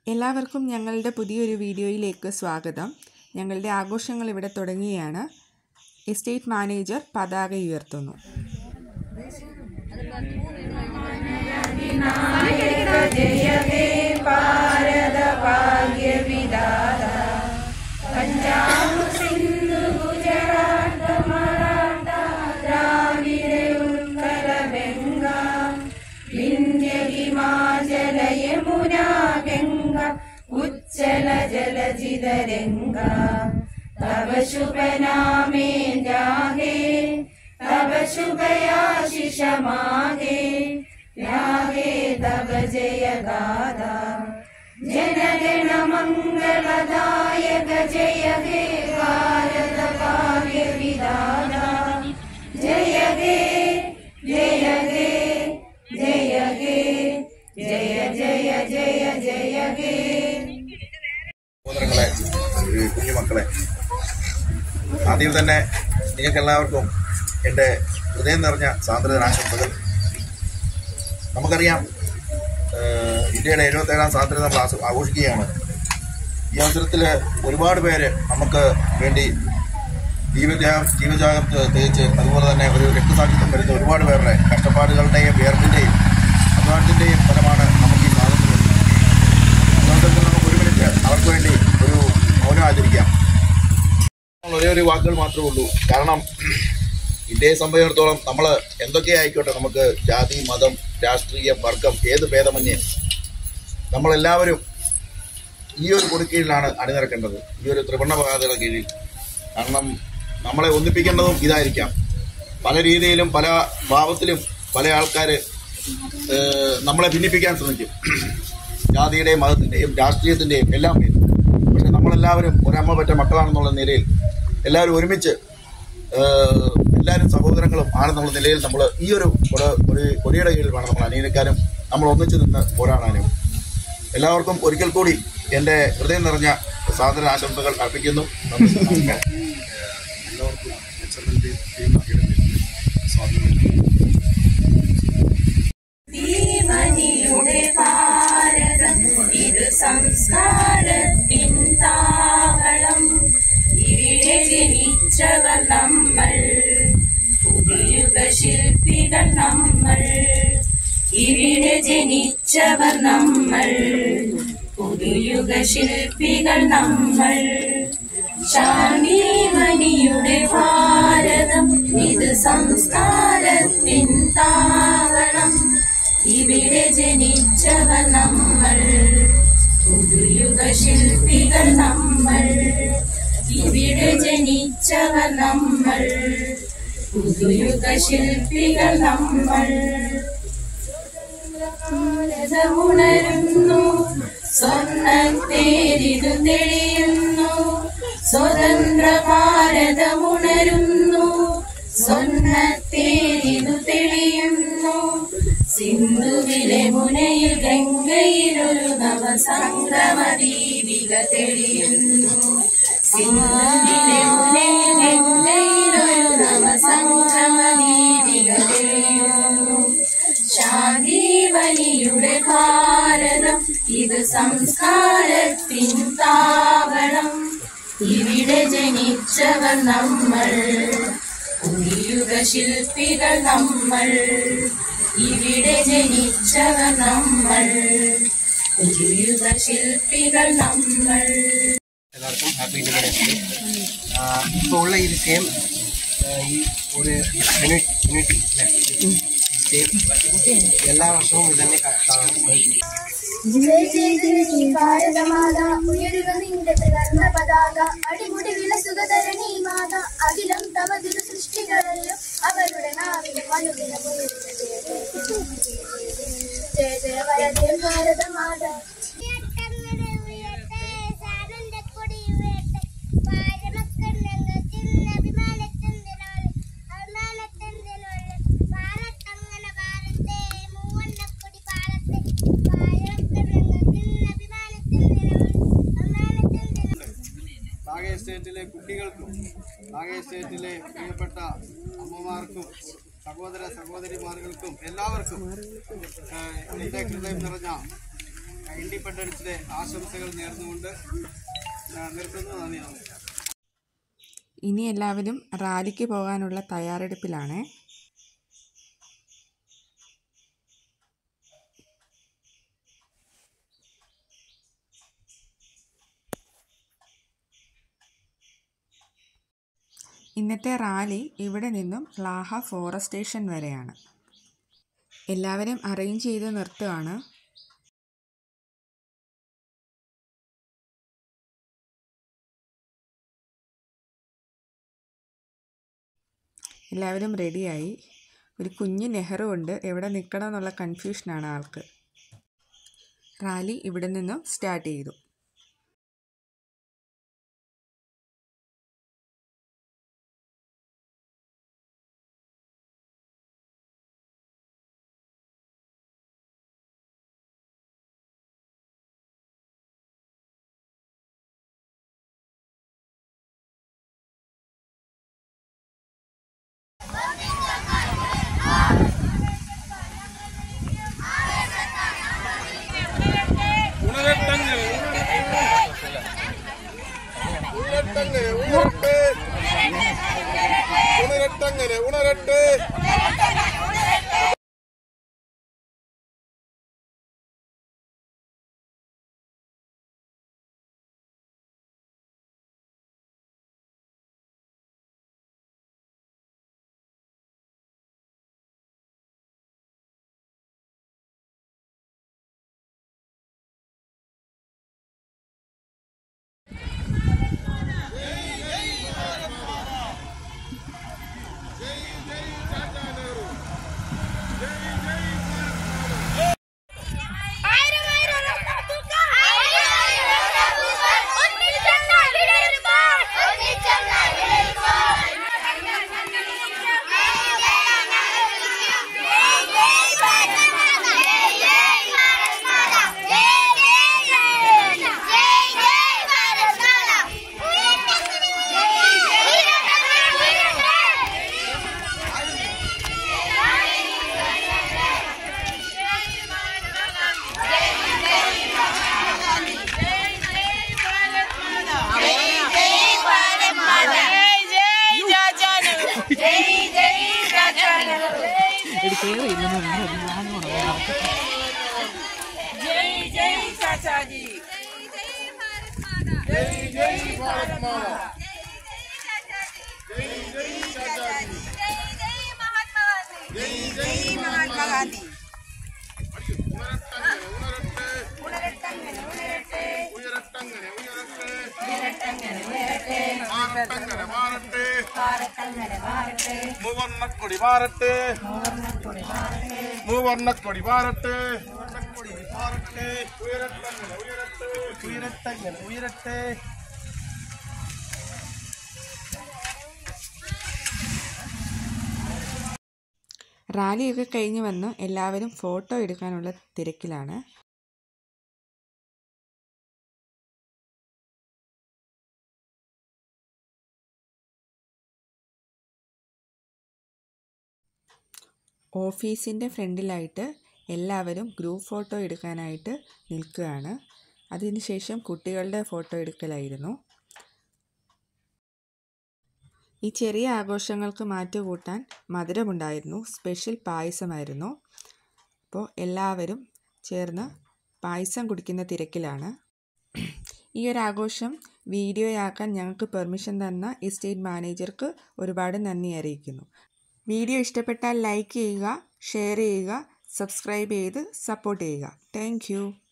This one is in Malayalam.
എല്ലാവർക്കും ഞങ്ങളുടെ പുതിയൊരു വീഡിയോയിലേക്ക് സ്വാഗതം ഞങ്ങളുടെ ആഘോഷങ്ങൾ ഇവിടെ തുടങ്ങുകയാണ് എസ്റ്റേറ്റ് മാനേജർ പതാക ഉയർത്തുന്നു ഉജ്ജല ജലജിതരംഗ തവ ശുഭനാമേ ജാഗേ തവ ശുഭയാശിഷമാകേ യാഗേ തവ ജയഗാഥ ജനഗണ മംഗളദായക ജയ ഹേ ഭാരത ഭാഗ്യ വിധാന ജയ ഹേ ജയ ഹേ ജയ ഹേ ജയ ജയ ജയ ജയ ഹേ സഹോദരങ്ങളെ ഒരു കുഞ്ഞുമക്കളെ ആദ്യം തന്നെ നിങ്ങൾക്ക് എല്ലാവർക്കും എൻ്റെ ഹൃദയം നിറഞ്ഞ സ്വാതന്ത്ര്യദിനാശംസകൾ നമുക്കറിയാം ഏഹ്, ഇന്ത്യയുടെ എഴുപത്തേഴാം സ്വാതന്ത്ര്യം നമ്മൾ ആസ് ആഘോഷിക്കുകയാണ് ഈ അവസരത്തിൽ ഒരുപാട് പേര് നമുക്ക് വേണ്ടി ജീവത്യാഗം ജീവത്യാഗം തികച്ച് അതുപോലെ തന്നെ ഒരു രക്തസാക്ഷിത്വം വരുന്ന ഒരുപാട് പേരുടെ കഷ്ടപ്പാടുകളുടെയും വിയർപ്പിൻ്റെയും അധ്വാനത്തിൻ്റെയും ഫലമാണ് നമുക്ക് ഈ സ്വാതന്ത്ര്യം അതുകൊണ്ട് നമുക്ക് ഒരു മിനിറ്റ് അവർക്ക് വേണ്ടി ഒരു മൗനം ആചരിക്കാം ഒരേ ഒരു വാക്കുകൾ മാത്രമേ ഉള്ളൂ കാരണം ഇന്ത്യയെ സംബന്ധിച്ചിടത്തോളം നമ്മൾ എന്തൊക്കെ ആയിക്കോട്ടെ നമുക്ക് ജാതി മതം രാഷ്ട്രീയ വർഗം ഏത് ഭേദമന്യേ നമ്മളെല്ലാവരും ഈ ഒരു കൊടുക്കീഴിലാണ് അണിനിരക്കേണ്ടത് ഈ ഒരു ത്രിവർണ്ണ പതാകയുടെ കീഴിൽ കാരണം നമ്മളെ ഒന്നിപ്പിക്കേണ്ടതും ഇതായിരിക്കാം പല രീതിയിലും പല ഭാവത്തിലും പല ആൾക്കാർ നമ്മളെ ഭിന്നിപ്പിക്കാൻ ശ്രമിക്കും ജാതിയുടെയും മതത്തിന്റെയും രാഷ്ട്രീയത്തിന്റെയും എല്ലാം പേരിൽ പക്ഷെ നമ്മളെല്ലാവരും ഒരമ്മ പറ്റ മക്കളാണെന്നുള്ള നിലയിൽ എല്ലാവരും ഒരുമിച്ച് ഏഹ്, എല്ലാവരും സഹോദരങ്ങളും ആണെന്നുള്ള നിലയിൽ നമ്മൾ ഈ ഒരു കൊട- ഒരു കൊടിയുടെ കീഴിൽ വേണം നമ്മൾ അണിയിക്കാനും നമ്മൾ ഒന്നിച്ചു നിന്ന് പോരാടാനും എല്ലാവർക്കും ഒരിക്കൽ കൂടി എൻ്റെ ഹൃദയം നിറഞ്ഞ സ്വാതന്ത്ര്യ ആശംസകൾ അർപ്പിക്കുന്നു നന്ദി. നമസ്കാരം എല്ലാവർക്കും H M L D team അക്കാഡമിയിൽ സ്വാഗതം ജീവനിയുടെ ഭാരതം ഇത് സംസ്കാരത്തിൻ താവളം ഇവിടെ ജനിച്ചവർ നമ്മൾ പുതിയുഗ ശില്പികൾ നമ്മൾ ഇവിടെ ജനിച്ചവർ നമ്മൾ പുതിയുഗ ശില്പികൾ നമ്മൾ ശാന്തിമണിയുടെ ഭാരതം ഇത് സംസ്കാരത്തിൻ താവളം ഇവിടെ ജനിച്ചവർ നമ്മൾ പുതുയുഗ ശില്പികൾ നമ്മൾ ഇവിടെ ജനിച്ചവർ നമ്മൾ പുതുയുഗ ശില്പികൾ നമ്മൾ ഉണരുന്നു സ്വർണ്ണത്തേരിതു തെളിയുന്നു സ്വതന്ത്ര ഭാരതമുണരുന്നു സ്വർണ്ണത്തേരിതു തെളിയുന്നു സിന്ധുവിലെ മുനയിൽ ഗംഗയിലൊരു നവസംഗമ ദീപിക തെളിയുന്നു സിന്ധുവിലെ മുനയിൽ ഗംഗയിലൊരു നവസംഗമ ദീപിക തെളിയുന്നു ശാന്തിവലിയുടെ ഭാരതം ഇത് സംസ്കാരത്തിൻ താവളം ഇവിടെ ജനിച്ചവർ നമ്മൾ പുതിയുഗ ശില്പികൾ നമ്മൾ ഇവിടെ ജനിച്ചവർ നമ്മൾ പുതിയുഗ ശില്പികൾ നമ്മൾ எல்லாருக்கும் ஹாப்பி இண்டிபெண்டன்ஸ் டே இப்போ உள்ள இது சேம் ഈ ഒരു യൂണിറ്റ് യൂണിറ്റി എല്ലാ വർഷവും ഇതന്നെ കാണും ജയ ജയ ജയ ജയ ഭാരതമാത ഉയരുക നിന്റെ ത്രിവർണ്ണ പതാക അടിമുടി വിലസുക ധരണി മാത അഖിലം തവ തിരു സൃഷ്ടികളല്ലോ അവരുടെ നാവിൽ മനുവിന ജയ ജയ വരദേ ഭാരതമാത നാഗ എസ്റ്റേറ്റിലെ കുട്ടികൾക്കും നാഗ എസ്റ്റേറ്റിലെ പ്രിയപ്പെട്ട അമ്മമാർക്കും സഹോദര സഹോദരിമാർക്കും എല്ലാവർക്കും ഏഹ്, എൻ്റെ ഹൃദയം നിറഞ്ഞ ഇൻഡിപെൻഡൻസ് ഡേ ആശംസകൾ നേർന്നുകൊണ്ട് ഞാൻ നിർത്തുന്നു നന്ദി നന്ദി ഇനി എല്ലാവരും റാലിക്ക് പോകാനുള്ള തയ്യാറെടുപ്പിലാണ് ഇന്നത്തെ റാലി ഇവിടെ നിന്നും ലാഹ ഫോറസ്റ്റ് സ്റ്റേഷൻ വരെയാണ് എല്ലാവരും അറേഞ്ച് ചെയ്ത് നിർത്തുകയാണ് എല്ലാവരും റെഡിയായി ഒരു കുഞ്ഞ് നെഹ്റു ഉണ്ട് എവിടെ നിൽക്കണം എന്നുള്ള കൺഫ്യൂഷനാണ് ആൾക്ക് റാലി ഇവിടെ നിന്നും സ്റ്റാർട്ട് ചെയ്തു ഉണരട്ടങ്ങനെ ഉണരട്ടെ ഉണരട്ടങ്ങനെ ഉണരട്ടെ ഉയരട്ടങ്ങനെ ഉയരട്ടെ മാറട്ടങ്ങനെ മാറട്ടെ മൂവർണ്ണക്കൊടി മാറട്ടെ മൂവർണ്ണക്കൊടി മാറട്ടെ മൂവർണ്ണക്കൊടി മാറട്ടെ ഉയരട്ടങ്ങനെ ഉയരട്ടെ ഉയരട്ടങ്ങനെ ഉയരട്ടെ റാലിയൊക്കെ കഴിഞ്ഞ് വന്ന് എല്ലാവരും ഫോട്ടോ എടുക്കാനുള്ള തിരക്കിലാണ് ഓഫീസിൻ്റെ ഫ്രണ്ടിലായിട്ട് എല്ലാവരും ഗ്രൂപ്പ് ഫോട്ടോ എടുക്കാനായിട്ട് നിൽക്കുകയാണ് അതിനുശേഷം കുട്ടികളുടെ ഫോട്ടോ എടുക്കലായിരുന്നു ഈ ചെറിയ ആഘോഷങ്ങൾക്ക് മാറ്റുകൂട്ടാൻ മധുരമുണ്ടായിരുന്നു സ്പെഷ്യൽ പായസമായിരുന്നു അപ്പോൾ എല്ലാവരും ചേർന്ന് പായസം കുടിക്കുന്ന തിരക്കിലാണ് ഈ ഒരു ആഘോഷം വീഡിയോയാക്കാൻ ഞങ്ങൾക്ക് പെർമിഷൻ തന്ന എസ്റ്റേറ്റ് മാനേജർക്ക് ഒരുപാട് നന്ദി അറിയിക്കുന്നു വീഡിയോ ഇഷ്ടപ്പെട്ടാൽ ലൈക്ക് ചെയ്യുക ഷെയർ ചെയ്യുക സബ്സ്ക്രൈബ് ചെയ്ത് സപ്പോർട്ട് ചെയ്യുക താങ്ക്